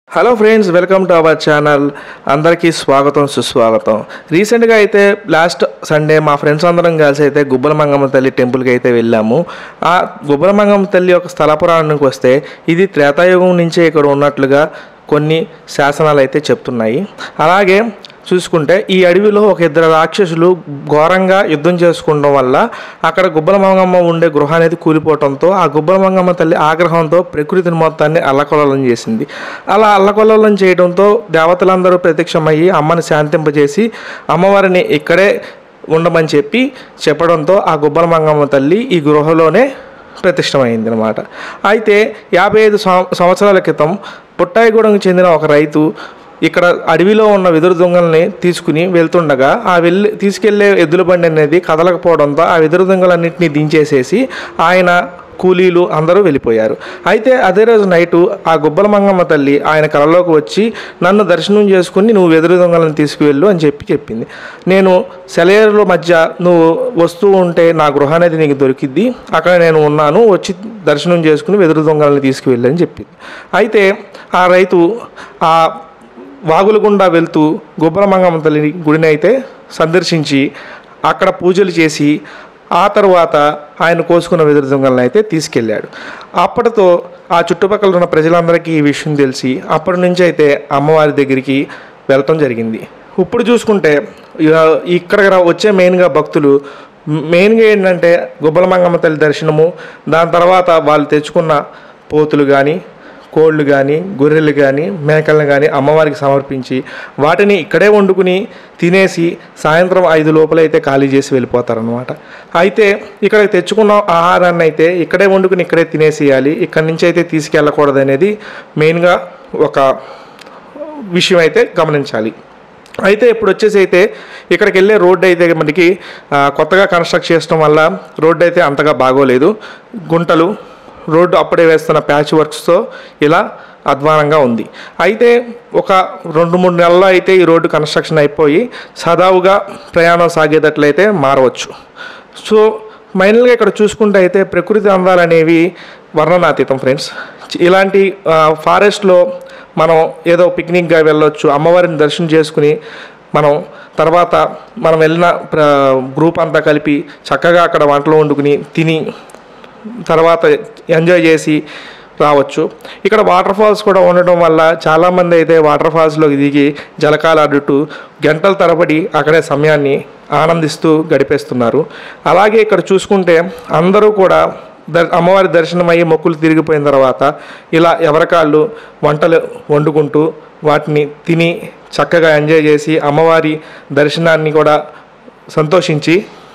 hello friends welcome to our channel అందరికీ స్వాగతం సుస్వాగతం రీసెంట్గా అయితే లాస్ట్ సండే మా ఫ్రెండ్స్ అందరం కలిసి అయితే గుబ్బల మంగమ్మ తల్లి టెంపుల్కి అయితే వెళ్ళాము ఆ గుబ్బల మంగమ్మ తల్లి యొక్క స్థల పురాణానికి వస్తే ఇది త్రేతాయుగం నుంచే ఇక్కడ ఉన్నట్లుగా కొన్ని శాసనాలు అయితే చెప్తున్నాయి అలాగే చూసుకుంటే ఈ అడవిలో ఒక ఇద్దరు రాక్షసులు ఘోరంగా యుద్ధం చేసుకోవడం వల్ల అక్కడ గుబ్బల మంగమ్మ ఉండే గృహ అనేది కూలిపోవడంతో ఆ గుబ్బల మంగమ్మ తల్లి ఆగ్రహంతో ప్రకృతిని మొత్తాన్ని అల్లకొల్లం చేసింది అలా అల్లకొల్లం చేయడంతో దేవతలందరూ ప్రత్యక్షమయ్యి అమ్మని శాంతింపజేసి అమ్మవారిని ఇక్కడే ఉండమని చెప్పి చెప్పడంతో ఆ గుబ్బల మంగమ్మ తల్లి ఈ గృహలోనే ప్రతిష్టమైంది అనమాట అయితే యాభై ఐదు సం- సంవత్సరాల క్రితం పుట్టాయిగూడెంకి చెందిన ఒక రైతు ఇక్కడ అడవిలో ఉన్న వెదురు దొంగల్ని తీసుకుని వెళ్తుండగా ఆ వెళ్ళి తీసుకెళ్లే ఎద్దుల బండి అనేది కదలకపోవడంతో ఆ వెదురు దొంగలన్నింటినీ దించేసేసి ఆయన కూలీలు అందరూ వెళ్ళిపోయారు అయితే అదే రోజు నైటు ఆ గుబ్బల మంగమ్మ తల్లి ఆయన కలలోకి వచ్చి నన్ను దర్శనం చేసుకుని నువ్వు వెదురు దొంగలను తీసుకువెళ్ళు అని చెప్పి చెప్పింది నేను సెలయేరుల మధ్య నువ్వు వస్తూ ఉంటే నా గృహ అనేది నీకు దొరికిద్ది అక్కడ నేను ఉన్నాను వచ్చి దర్శనం చేసుకుని వెదురు దొంగలను తీసుకువెళ్ళి అని చెప్పింది అయితే ఆ రైతు ఆ వాగుల గుండా వెళ్తూ గుబ్బల మంగమ్మ తల్లి గుడిని అయితే సందర్శించి అక్కడ పూజలు చేసి ఆ తర్వాత ఆయన కోసుకున్న వెదురు దొంగలను అయితే తీసుకెళ్ళాడు అప్పటితో ఆ చుట్టుపక్కల ఉన్న ప్రజలందరికీ ఈ విషయం తెలిసి అప్పటి నుంచి అయితే అమ్మవారి దగ్గరికి వెళ్ళటం జరిగింది ఇప్పుడు చూసుకుంటే ఇక ఇక్కడ వచ్చే మెయిన్గా భక్తులు మెయిన్గా ఏంటంటే గుబ్బల మంగమ్మ తల్లి దర్శనము దాని తర్వాత వాళ్ళు తెచ్చుకున్న పోతులు కానీ కోళ్ళు కానీ గొర్రెలు కానీ మేకలను కానీ అమ్మవారికి సమర్పించి వాటిని ఇక్కడే వండుకుని తినేసి సాయంత్రం ఐదు లోపల అయితే ఖాళీ చేసి వెళ్ళిపోతారనమాట అయితే ఇక్కడ తెచ్చుకున్న ఆహారాన్ని అయితే ఇక్కడే వండుకుని ఇక్కడే తినేసేయాలి ఇక్కడి నుంచి అయితే తీసుకెళ్ళకూడదు అనేది మెయిన్గా ఒక విషయం అయితే గమనించాలి అయితే ఇప్పుడు వచ్చేసి అయితే ఇక్కడికి వెళ్ళే రోడ్డు అయితే మనకి ఆ, కొత్తగా కన్స్ట్రక్ట్ చేయడం వల్ల రోడ్డు అయితే అంతగా బాగోలేదు గుంటలు రోడ్డు అప్పుడే వేస్తున్న ప్యాచ్ వర్క్స్తో ఇలా అధ్వానంగా ఉంది అయితే ఒక రెండు మూడు నెలల్లో అయితే ఈ రోడ్డు కన్స్ట్రక్షన్ అయిపోయి సదావుగా ప్రయాణం సాగేటట్లయితే మారవచ్చు సో మైనల్గా ఇక్కడ చూసుకుంటే అయితే ప్రకృతి అందాలు అనేవి వర్ణనాతీతం ఫ్రెండ్స్ ఇలాంటి ఫారెస్ట్లో మనం ఏదో పిక్నిక్గా వెళ్ళొచ్చు అమ్మవారిని దర్శనం చేసుకుని మనం తర్వాత మనం వెళ్ళిన ప్ర గ్రూప్ అంతా కలిపి చక్కగా అక్కడ వంటలు వండుకుని తిని తర్వాత ఎంజాయ్ చేసి రావచ్చు ఇక్కడ వాటర్ ఫాల్స్ కూడా ఉండడం వల్ల చాలామంది అయితే వాటర్ ఫాల్స్లోకి దిగి జలకాలాడుతూ గంటల తరబడి అక్కడే సమయాన్ని ఆనందిస్తూ గడిపేస్తున్నారు అలాగే ఇక్కడ చూసుకుంటే అందరూ కూడా దర్ అమ్మవారి దర్శనం అయ్యి మొక్కులు తిరిగిపోయిన తర్వాత ఇలా ఎవరికాళ్ళు వంటలు వండుకుంటూ వాటిని తిని చక్కగా ఎంజాయ్ చేసి అమ్మవారి దర్శనాన్ని కూడా సంతోషించి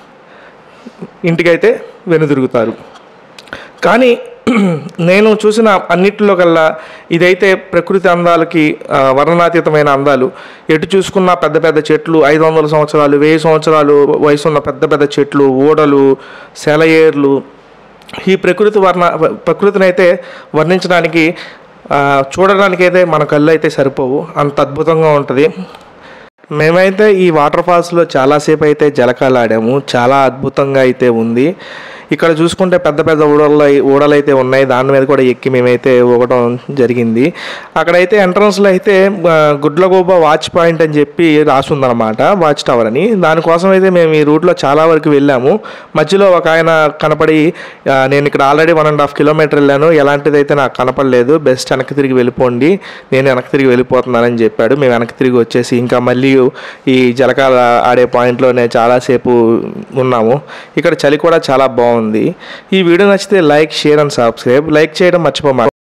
ఇంటికైతే వెనుదిరుగుతారు కానీ నేను చూసిన అన్నిటిలో కల్లా ఇదైతే ప్రకృతి అందాలకి ఆ, వర్ణనాతీతమైన అందాలు ఎటు చూసుకున్న పెద్ద పెద్ద చెట్లు ఐదు వందల సంవత్సరాలు వెయ్యి సంవత్సరాలు వయసు ఉన్న పెద్ద పెద్ద చెట్లు ఓడలు సెలయేర్లు ఈ ప్రకృతి వర్ణ ప్రకృతిని అయితే వర్ణించడానికి ఆ, చూడడానికైతే మన కళ్ళు అయితే సరిపోవు అంత అద్భుతంగా ఉంటుంది మేమైతే ఈ వాటర్ ఫాల్స్లో చాలాసేపు అయితే జలకాలు ఆడాము చాలా అద్భుతంగా అయితే ఉంది ఇక్కడ చూసుకుంటే పెద్ద పెద్ద ఊడలు ఊడలు అయితే ఉన్నాయి దాని మీద కూడా ఎక్కి మేమైతే ఊగడం జరిగింది అక్కడైతే ఎంట్రన్స్లో అయితే ఆ, గుడ్లగూబ వాచ్ పాయింట్ అని చెప్పి రాసుందనమాట వాచ్ టవర్ అని దానికోసం అయితే మేము ఈ రూట్లో చాలా వరకు వెళ్ళాము మధ్యలో ఒక ఆయన కనపడి ఆ, నేను ఇక్కడ already one and half kilometre వెళ్ళాను ఎలాంటిదైతే నాకు కనపడలేదు బెస్ట్ వెనక్కి తిరిగి వెళ్ళిపోండి నేను వెనక్కి తిరిగి వెళ్ళిపోతున్నానని చెప్పాడు మేము వెనక్కి తిరిగి వచ్చేసి ఇంకా మళ్ళీ ఈ జలకాల ఆడే పాయింట్లోనే చాలాసేపు ఉన్నాము ఇక్కడ చలి కూడా చాలా బాగుంది ఈ వీడియో నచ్చితే like share and subscribe like చేయడం మర్చిపోమా